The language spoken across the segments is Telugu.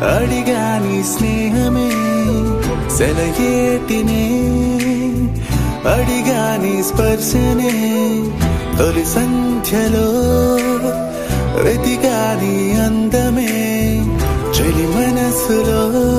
అడిగా నీ స్నేహమే సెలయేటినే అడిగా నీ స్పర్శనే తొలి సంధ్యలో వెతిగా నీ అందమే చెలి మనసులో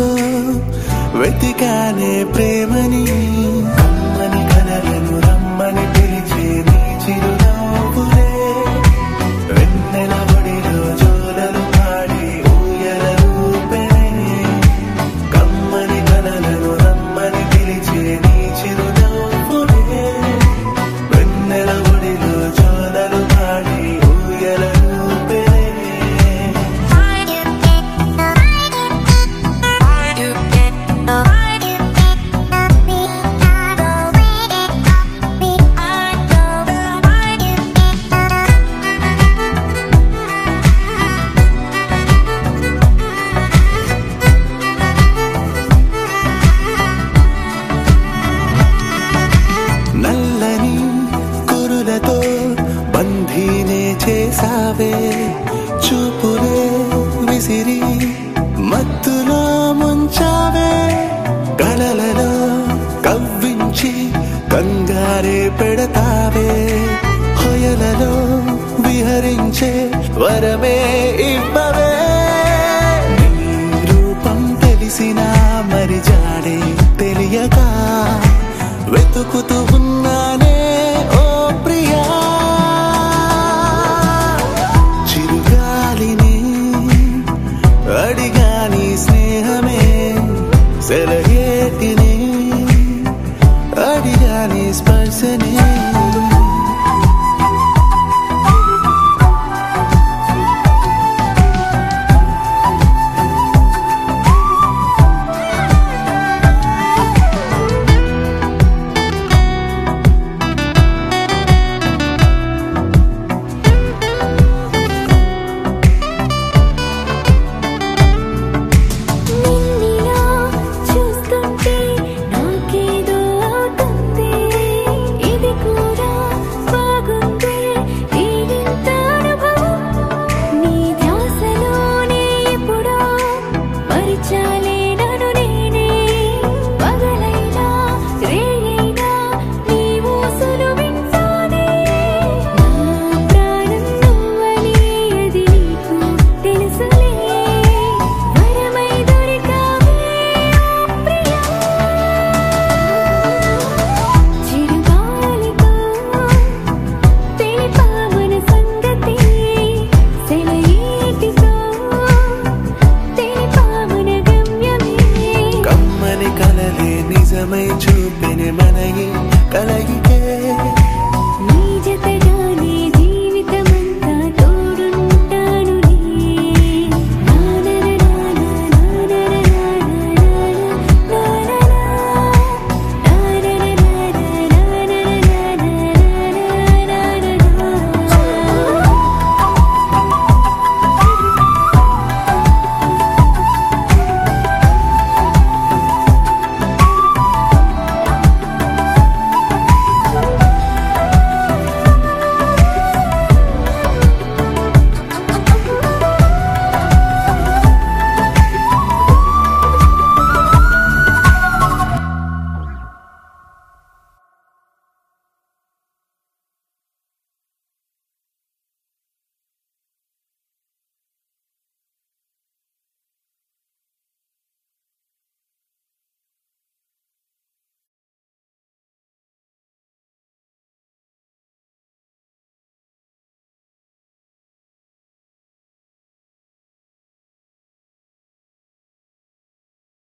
వెతికానే ప్రేమని కమ్మని కలలను రమ్మని పిలిచే నీ చిరునవ్వులే వెన్నెల ఒడిలో జోలలు పాడి ఊయల ఊపెనే కమ్మని కలలను రమ్మని పిలిచే నీ చిరునవ్వులే వెన్నెల ఒడిలో జోలలు పాడి ఊయల ఊపెనే నల్లని కురులతో బంధీనే చేసావే చూపులే విసిరి మత్తులో ముంచావే కలలలో కవ్వించి కంగారే పెడతావే హొయలలో విహరించే వరమే ఇవ్వవే